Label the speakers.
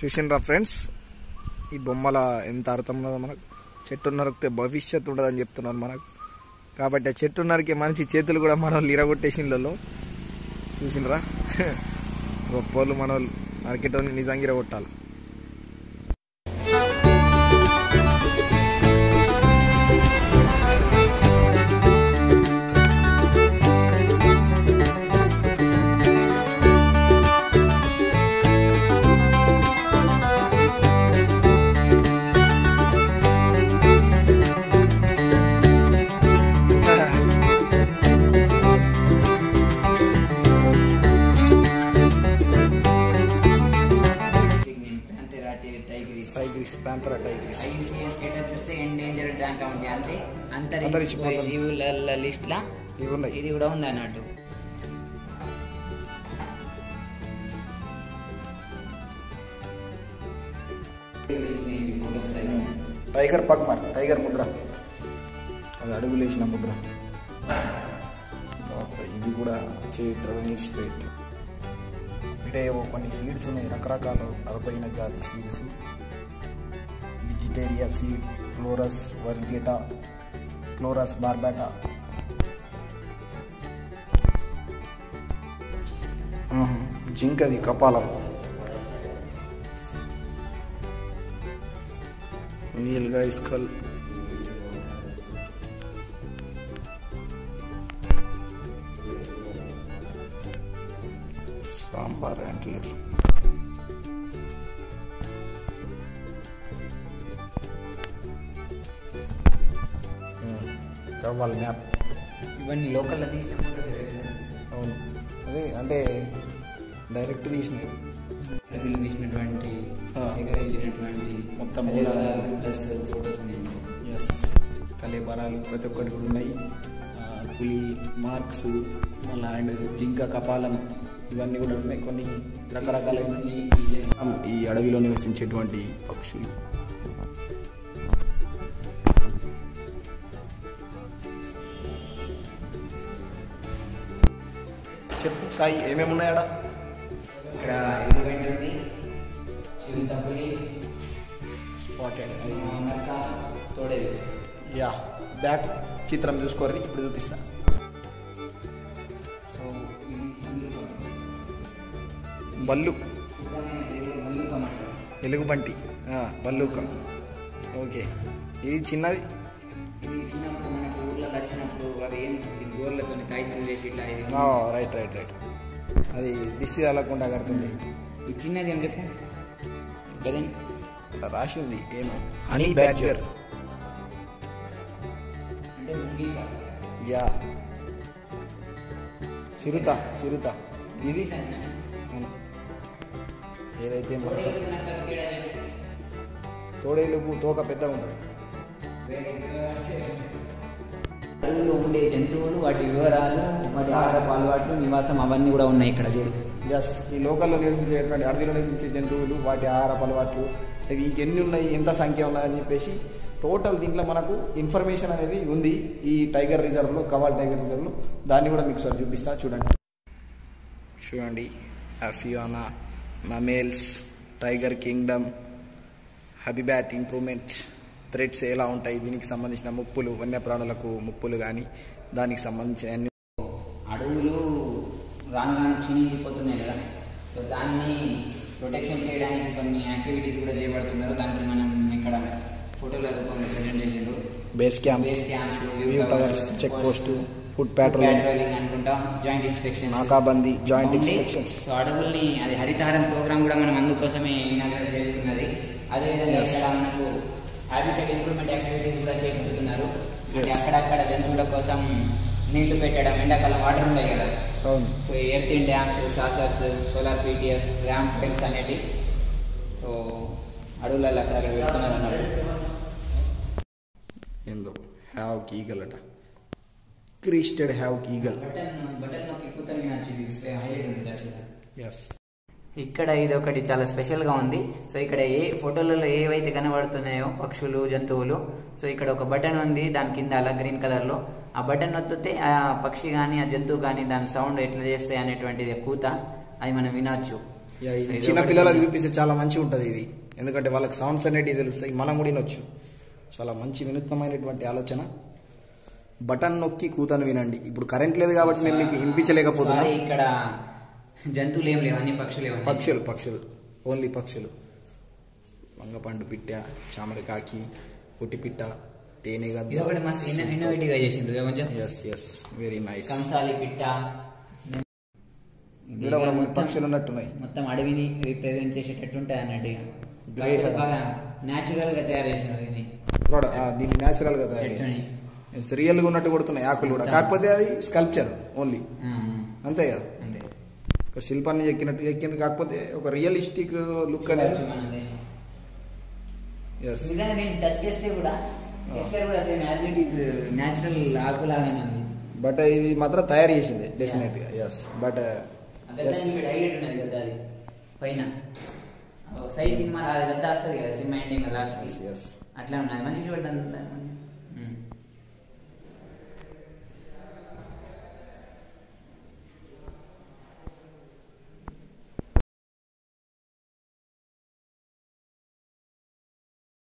Speaker 1: చూసిండ్రా ఫ్రెండ్స్ ఈ బొమ్మల ఎంత అర్థం ఉన్నదో మనకు చెట్టు నరికితే భవిష్యత్తు ఉండదని చెప్తున్నారు మనకు కాబట్టి ఆ చెట్టు నరికి మనిషి చేతులు కూడా మన వాళ్ళు ఇరగొట్టేసిండ్లలో చూసిండ్రా గొప్పోళ్ళు మన వాళ్ళు నరికేటోని నిజంగా ఇరగొట్టాలి
Speaker 2: టైగరీస్
Speaker 1: టైగ్రిస్ ప్యాంతరా టైగ్రిస్
Speaker 2: ఐయుసిఎన్ స్టేటస్ చూస్తే ఎండేంజర్డ్ దాంట్లో ఉంది అంటే అంతరించిపోయే
Speaker 1: అంతరించిపోతుంది.
Speaker 2: జీవుల లిస్ట్ లా
Speaker 1: ఇవి ఉన్నాయి
Speaker 2: ఇది కూడా ఉంది అన్నట్టు
Speaker 1: టైగర్ పగ్మర్ టైగర్ ముద్ర అది అడుగులేసిన ముద్ర బాప్రే, ఇవి కూడా చరిత్రలో నిలిచిపోయింది ఇడేవో కొన్ని సీడ్స్ ఉన్నాయి రకరకాల అరుదైన జాతి సీడ్స్ విజిటేరియా సీడ్ క్లోరస్ వర్గేటా క్లోరస్ బార్బాటా ఆహా, జింకది కపాలం నీల్గా ఇస్కల్ సాంబార్ యాంట్లర్ కావాలి మ్యాప్
Speaker 2: ఇవన్నీ లోకల్లో తీసిన photos ఏ కదా.
Speaker 1: అవును అదే అంటే డైరెక్ట్ తీసినవి
Speaker 2: వీళ్ళు తీసినటువంటి
Speaker 1: ఆ.
Speaker 2: సేకరించినటువంటి
Speaker 1: మొత్తం
Speaker 2: కళాకారులు ప్లస్ ఫొటోస్ ఉన్నాయి
Speaker 1: ఎస్ కలేబరాలు ప్రతి ఒక్కటి కూడా ఉన్నాయి ఆ, పులి మార్క్స్ మళ్ళీ అండ్ జింక కపాలం ఇవన్నీ కూడా ఉన్నాయి కొన్ని రకరకాలైన ఈ అడవిలో నివసించేటువంటి పక్షులు చెప్పు సాయి ఏమేమి ఉన్నాయడ
Speaker 2: ఇక్కడ ఎలిఫెంట్ ఉంది చిరుతపులి
Speaker 1: స్పాటెడ్
Speaker 2: నక్క తోడేలు
Speaker 1: యా బ్యాక్ చిత్రం చూసుకోర్రి ఇప్పుడు చూపిస్తా
Speaker 2: సో ఇది మల్లుకం.
Speaker 1: బల్లు
Speaker 2: శుద్ధమైన తెలుగులో మల్లుకం అంటారు
Speaker 1: ఎలుగుబంటి బల్లుక ఓకే ఇది చిన్నది
Speaker 2: ఇది చిన్నప్పుడు మనకు ఊర్లోకి వచ్చినప్పుడు అవి ఏం ఈ గోర్లతో తాయితలు చేసి ఇట్లా ఇది
Speaker 1: రైట్ రైట్ రైట్ అది దిష్టి తగలకుండా కడుతుంది
Speaker 2: ఈ చిన్నది ఏం చెప్పు కదండి
Speaker 1: రాసి ఉంది ఏమో హనీ బ్యాడ్జర్
Speaker 2: అంటే ముగీసా
Speaker 1: యా చిరుత చిరుత ఇది అవును. ఏదైతే మన స- తోడేలు తోక పెద్దగా ఉంటుంది
Speaker 2: అడవుల్లో ఉండే జంతువులు వాటి వివరాలు వాటి ఆహారపు అలవాట్లు నివాసం అవన్నీ కూడా ఉన్నాయి ఇక్కడ చూడు
Speaker 1: ఎస్ ఈ లోకల్లో నివసించేటువంటి అడవిలో నివసించే జంతువులు వాటి ఆహార అలవాట్లు అవి ఇంకెన్ని ఉన్నాయి ఎంత సంఖ్య ఉన్నదని చెప్పేసి టోటల్ దీంట్లో మనకు ఇన్ఫర్మేషన్ అనేది ఉంది ఈ టైగర్ రిజర్వ్లో కవాల్ టైగర్ రిజర్వ్లో దాన్ని కూడా మీకు సార్ చూపిస్తా చూడండి చూడండి అఫియానా mammals tiger kingdom habitat improvement threats ఎలా ఉంటాయి దీనికి సంబంధించిన ముప్పులు వన్యప్రాణులకు ముప్పులు కానీ దానికి సంబంధించిన అన్ని
Speaker 2: అడవులు రాను రాను క్షీణించిపోతున్నాయి కదా సో దాన్ని ప్రొటెక్షన్ చేయడానికి కొన్ని యాక్టివిటీస్ కూడా చేయబడుతున్నారు దానికి మనం ఇక్కడ ఫోటోల రూపంలో ప్రజెంట్ చేసిండు
Speaker 1: base camp
Speaker 2: base camps
Speaker 1: view towers check post foot patrolling
Speaker 2: patrolling అనుకుంటా జాయింట్ ఇన్స్పెక్షన్
Speaker 1: నాకాబందీ జాయింట్ ఇన్స్పెక్షన్స్
Speaker 2: సో అడవుల్ని అది హరితహారం ప్రోగ్రామ్ కూడా మనం అందుకోసమే ఇనాగ్రేట్ చేస్తున్నది అదేవిధంగా
Speaker 1: Yes.
Speaker 2: ఇక్కడ మనకు హ్యాబిటెట్ ఇంప్రూవ్మెంట్ యాక్టివిటీస్ కూడా చేపడుతున్నారు అంటే
Speaker 1: Yes.
Speaker 2: అక్కడక్కడ జంతువుల కోసం నీళ్లు పెట్టడం ఎండాకాలం వాటర్ ఉన్నాయి కదా
Speaker 1: అవును
Speaker 2: so earthen dams saucers solar PTs ramp tanks అనేటి సో అడవులలో అక్కడక్కడ పెడుతున్నారు అన్నట్టు
Speaker 1: ఏందో హ్యావ్ కీగల్ అట crested hawk eagle
Speaker 2: button button నొక్కి కూతని నచ్చి చూపిస్తే హైలైట్ ఉంది దాని
Speaker 1: ఎస్
Speaker 2: ఇక్కడ ఇది ఒకటి చాలా స్పెషల్ గా ఉంది సో ఇక్కడ ఏ ఫోటోలలో ఏవైతే కనబడుతున్నాయో పక్షులు జంతువులు సో ఇక్కడ ఒక బటన్ ఉంది దాని కింద అలా గ్రీన్ కలర్ లో ఆ బటన్ నొత్తితే ఆ పక్షి కానీ ఆ జంతువు కానీ దాని సౌండ్ ఎట్లా చేస్తాయి అనేటువంటిది కూత అది మనం వినొచ్చు
Speaker 1: ఇక ఇది
Speaker 2: Size
Speaker 1: చిన్న
Speaker 2: ఒకటి
Speaker 1: పిల్లలకు చూపిస్తే చాలా మంచిగా ఉంటుంది ఇది ఎందుకంటే వాళ్ళకి సౌండ్స్ అనేటివి తెలుస్తాయి మనం కూడా వినొచ్చు చాలా మంచి వినూత్నమైనటువంటి ఆలోచన బటన్ నొక్కి కూతను వినండి ఇప్పుడు కరెంట్ లేదు కాబట్టి నేను మీకు వినిపించలేకపోతున్నా
Speaker 2: సారీ, ఇక్కడ జంతువులు ఏం లేవు అన్ని పక్షులు ఏమన్నా
Speaker 1: పక్షులు పక్షులు ఓన్లీ పక్షులు వంగపండు పిట్ట చామరి కాకి పొట్టి పిట్ట తేనె
Speaker 2: ఇది ఒకటి మస్తు ఇన్నోవేటివ్ గా చేసిండ్రు ఇక కొంచెం
Speaker 1: ఎస్ ఎస్ వెరీ నైస్
Speaker 2: కంసాలి పిట్ట ఇది
Speaker 1: ఇక్కడ కూడా
Speaker 2: మొత్తం-
Speaker 1: పక్షులు ఉన్నట్టున్నాయి
Speaker 2: మొత్తం అడవిని రిప్రజెంట్ చేసేటట్టు ఉంటాయి అన్నట్టు ఇక.
Speaker 1: Grey
Speaker 2: కాకపోతే
Speaker 1: hair.
Speaker 2: బాగా న్యాచురల్ గా తయారు చేసినారు దీన్ని
Speaker 1: ప్రోడక్ట్ దీన్ని న్యాచురల్ గా తయారు
Speaker 2: చెట్టుని
Speaker 1: రియల్గా ఉన్నట్టు కొడుతున్నాయి ఆకులు కూడా కాకపోతే అది స్కల్ప్చర్ ఓన్లీ
Speaker 2: ఆ,
Speaker 1: అంతే కదా
Speaker 2: అంతే
Speaker 1: ఒక శిల్పాన్ని ఎక్కినట్టు ఎక్కినట్టు కాకపోతే ఒక రియలిస్టిక్ లుక్ అనేది
Speaker 2: మనది.
Speaker 1: ఎస్
Speaker 2: నిజంగా దీన్ని టచ్ చేస్తే కూడా టెక్స్చర్ కూడా same as it is natural ఆకులాగానే ఉంది
Speaker 1: బట్ ఇది మాత్రం తయారు చేసింది డెఫినెట్ గా ఎస్ బట్
Speaker 2: అదే ఇక్కడ హైలైట్ ఉన్నది కదా అది పైన సై సినిమా అది గద్ద వస్తుంది కదా సినిమా ఎండింగ్ లాస్ట్ కి
Speaker 1: ఎస్
Speaker 2: అట్లా ఉన్నది మంచిగా చూడండి